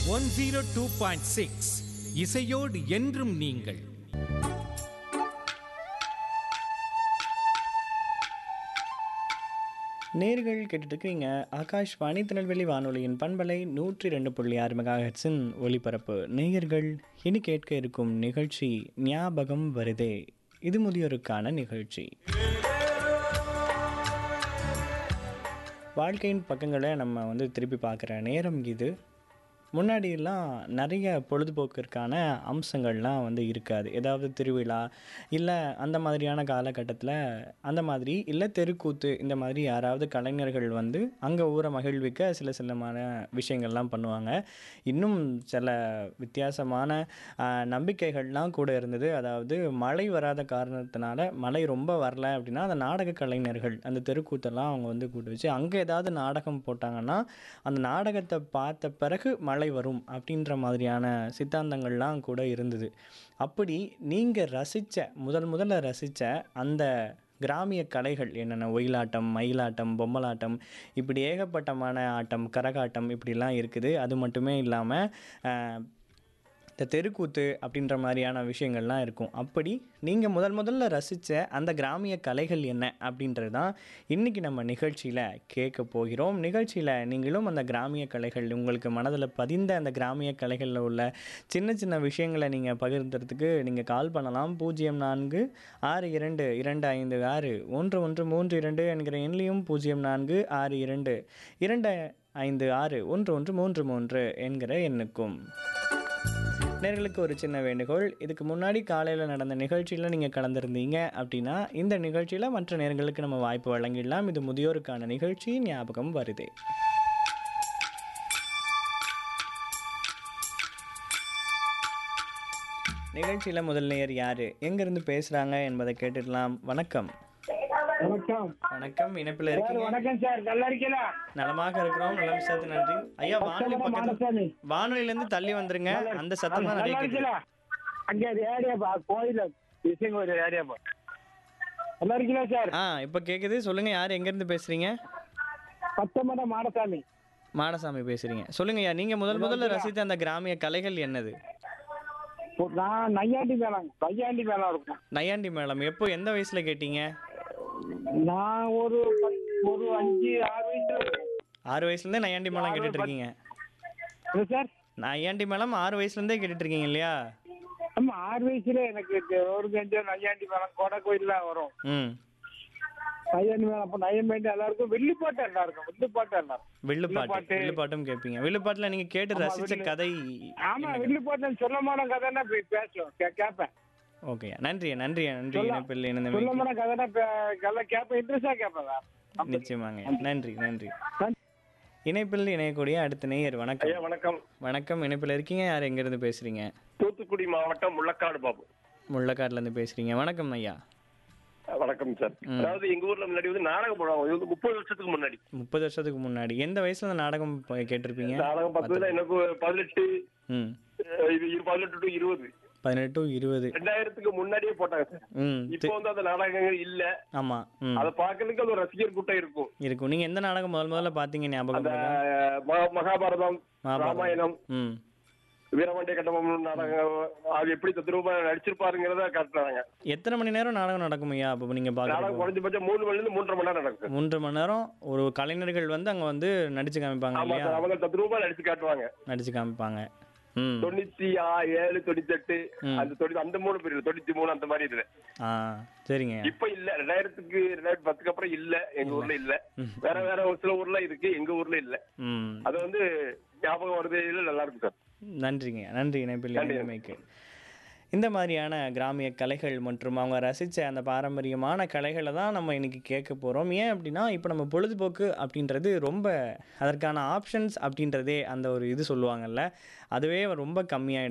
One zero two point six இசையோடு என்றும் நீங்கள் நேர்கள் கேட்டுட்டு இருக்கீங்க ஆகாஷ்வாணி திருநெல்வேலி வானொலியின் பண்பலை நூற்றி ரெண்டு புள்ளி ஆறு மெகா ஹெட்ஸின் ஒலிபரப்பு நேயர்கள் இனி கேட்க இருக்கும் நிகழ்ச்சி ஞாபகம் வருதே இது முதியோருக்கான நிகழ்ச்சி வாழ்க்கையின் பக்கங்களை நம்ம வந்து திருப்பி பார்க்குற நேரம் இது முன்னாடியெல்லாம் நிறைய பொழுதுபோக்கிற்கான அம்சங்கள்லாம் வந்து இருக்காது ஏதாவது திருவிழா இல்லை அந்த மாதிரியான காலகட்டத்தில் அந்த மாதிரி இல்லை தெருக்கூத்து இந்த மாதிரி யாராவது கலைஞர்கள் வந்து அங்கே ஊரை மகிழ்விக்க சில சிலமான விஷயங்கள்லாம் பண்ணுவாங்க இன்னும் சில வித்தியாசமான ஆஹ், நம்பிக்கைகள்லாம் கூட இருந்தது அதாவது மழை வராத காரணத்தினால மழை ரொம்ப வரல அப்படின்னா அந்த நாடக கலைஞர்கள் அந்த தெருக்கூத்தெல்லாம் அவங்க வந்து கூட்டு வச்சு அங்கே ஏதாவது நாடகம் போட்டாங்கன்னா அந்த நாடகத்தை பார்த்த பிறகு மழை வரும் அப்படின்ற மாதிரியான சித்தாந்தங்கள்லாம் கூட இருந்தது அப்படி நீங்கள் ரசித்த முதல் முதல்ல ரசித்த அந்த கிராமிய கலைகள் என்னென்ன ஒயிலாட்டம் மயிலாட்டம் பொம்மலாட்டம் இப்படி ஏகப்பட்டமான ஆட்டம் கரகாட்டம் இப்படிலாம் இருக்குது அது மட்டுமே இல்லாமல் இந்த தெருக்கூத்து அப்படின்ற மாதிரியான விஷயங்கள்லாம் இருக்கும் அப்படி நீங்கள் முதல் முதல்ல ரசித்த அந்த கிராமிய கலைகள் என்ன அப்படின்றது தான் இன்றைக்கி நம்ம நிகழ்ச்சியில் கேட்க போகிறோம் நிகழ்ச்சியில் நீங்களும் அந்த கிராமிய கலைகள் உங்களுக்கு மனதில் பதிந்த அந்த கிராமிய கலைகளில் உள்ள சின்ன சின்ன விஷயங்களை நீங்கள் பகிர்ந்துறதுக்கு நீங்கள் கால் பண்ணலாம் பூஜ்ஜியம் நான்கு ஆறு இரண்டு இரண்டு ஐந்து ஆறு ஒன்று ஒன்று மூன்று இரண்டு என்கிற எண்ணிலையும் பூஜ்ஜியம் நான்கு ஆறு இரண்டு இரண்டு ஐந்து ஆறு ஒன்று ஒன்று மூன்று மூன்று என்கிற எண்ணுக்கும் நேர்களுக்கு ஒரு சின்ன வேண்டுகோள் இதுக்கு முன்னாடி காலையில் நடந்த நிகழ்ச்சியில் நீங்கள் கலந்துருந்தீங்க அப்படின்னா இந்த நிகழ்ச்சியில் மற்ற நேர்களுக்கு நம்ம வாய்ப்பு வழங்கிடலாம் இது முதியோருக்கான நிகழ்ச்சி ஞாபகம் வருதே நிகழ்ச்சியில் முதல் நேயர் யார் எங்கேருந்து பேசுகிறாங்க என்பதை கேட்டுடலாம் வணக்கம் வணக்கம் வணக்கம் இணைப்பில் சார் இருக்கீங்க வணக்கம் சார் நல்லா இருக்கீங்களா நலமாக இருக்கிறோம் நல்ல விஷயத்து நன்றி ஐயா வானொலி பக்கத்தில் மாடசாமி வானொலியிலேருந்து தள்ளி வந்துருங்க அந்த சத்தம் தான் நல்லா நிறைய கேக்குது. இருக்கீங்களா அங்க ஏரியாப்பா கோயில விஷயம் ஒரு ஏரியாப்பா நல்லா இருக்கீங்களா சார் ஆ இப்போ கேட்குது சொல்லுங்க யார் எங்கேருந்து பேசுறீங்க பத்தொன்பதாம் மாடசாமி மாடசாமி பேசுறீங்க சொல்லுங்க ஐயா நீங்க முதல் முதல்ல ரசித்த அந்த கிராமிய கலைகள் என்னது நான் நையாண்டி மேளம் நையாண்டி மேளம் இருக்கும் நையாண்டி மேளம் எப்போ எந்த வயசுல கேட்டீங்க நான் ஒரு பத்- ஒரு அஞ்சு ஆறு வயசுல இருக்கேன். ஆறு வயசுலேருந்தே நையாண்டி மேளம் ஆறு, கேட்டுட்டு பத்து. இருக்கீங்க என்ன சார் நையாண்டி மேளம் ஆறு வயசுலேருந்தே கேட்டுட்டு இருக்கீங்க இல்லையா ஆமா ஆறு வயசுல எனக்கு தெ- ஒரு கஞ்சம் நையாண்டி மேளம் கொடை கோயில்லாம் வரும் ம் நையாண்டி மேளம் அப்போ நையம்பேண்டி எல்லாருக்கும் வெள்ளிப்பாட்டு எல்லாம் இருக்கும் வெள்ளிப்பாட்டு எல்லாம் வில்லுப்பாட்டு வில்லுப்பாட்டு. வில்லுப்பாட்டும் கேட்பீங்க வில்லுப்பாட்டில் நீங்க கேட்டு ஆமா, ரசிச்ச வில்லு. கதை ஆமா வெள்ளிப்பாட்டு சொல்லமான கதைன்னா போய் பேசுவோம் கே- கேட்பேன் ஓகே நன்றி நன்றி நன்றி சொல்ல- இணைப்பில் இணைந்தமைக்கு சொல்லமான கதைனா பே- கதை கேட்பேன் இன்ட்ரெஸ்டா கேட்பேன் சார். நிச்சயமாங்க நன்றி நன்றி நன்றி. இணைப்பில் இணையக்கூடிய அடுத்த நேயர் வணக்கம் ஐயா வணக்கம் வணக்கம் இணைப்பில் இருக்கீங்க யார் எங்கேருந்து பேசுறீங்க தூத்துக்குடி மாவட்டம் முள்ளக்காடு பாபு முள்ளக்காட்டுல இருந்து பேசுறீங்க வணக்கம் ஐயா வணக்கம் சார் அதாவது எங்க ஊர்ல முன்னாடி வந்து நாடகம் போடுவாங்க இது வந்து முப்பது வருஷத்துக்கு முன்னாடி முப்பது வருஷத்துக்கு முன்னாடி எந்த வயசுல அந்த நாடகம் ப- கேட்டிருப்பீங்க நாடகம் பார்த்ததுல எனக்கு பதினெட்டு ம் அஹ் இது இரு- பதினெட்டு டு இருபது பதினெட்டு to இருபது ரெண்டாயிரத்துக்கு முன்னாடியே போட்டாங்க சார் ம் இப்போ வந்து அந்த நாடகங்கள் இல்ல ஆமா ம் அதை பார்க்கறதுக்கு அது ஒரு ரசிகர் கூட்டம் இருக்கும் இருக்கும் நீங்க எந்த நாடகம் முதல் முதல்ல பாத்தீங்க ஞாபகம் அந்த இருக்கா? அஹ், மகா- மகாபாரதம் மகாபாரதம். ராமாயணம் ம் வீரபாண்டிய கட்டபொம்மன் நாடகம் அது எப்படி தத்ரூபா நடிச்சிருப்பாருங்கிறத காட்டுறாங்க எத்தனை மணி நேரம் நாடகம் நடக்கும் ஐயா அப்போ நீங்க நாடகம் பாக்குறப்போ குறைஞ்சபட்சம் மூணு மணில இருந்து மூன்றரை மணி நேரம் நடக்கும் மூன்று மணி நேரம் ஒரு கலைஞர்கள் வந்து அங்க வந்து நடிச்சு காமிப்பாங்க ஆமா இல்லையா சார் அவங்க தத்ரூபா நடிச்சு காட்டுவாங்க நடிச்சு காமிப்பாங்க ம் தொண்ணூத்தி ஆ- ஏழு தொண்ணூத்தி எட்டு ம். அந்த தொண்ணூத்தி அந்த மூணு பேர் தொண்ணூத்தி மூணு அந்த மாதிரி இதுல ஆ சரிங்க இப்ப இல்ல ரெண்டாயிரத்துக்கு ரெண்டாயிரத்தி பத்துக்கு அப்புறம் இல்ல எங்க ஊர்ல இல்ல வேற வேற ஒரு சில ஊர்ல இருக்கு எங்க ஊர்ல இல்ல ம் அது வந்து ஞாபகம் வருது நல்லா இருக்கு சார் நன்றிங்க நன்றி இணைப்பில் நன்றி. இணைமைக்கு இந்த மாதிரியான கிராமிய கலைகள் மற்றும் அவங்க ரசித்த அந்த பாரம்பரியமான கலைகளை தான் நம்ம இன்னைக்கு கேட்க போகிறோம் ஏன் அப்படின்னா இப்போ நம்ம பொழுதுபோக்கு அப்படின்றது ரொம்ப அதற்கான ஆப்ஷன்ஸ் அப்படின்றதே அந்த ஒரு இது சொல்லுவாங்கல்ல அதுவே ரொம்ப கம்மியாயிடுச்சு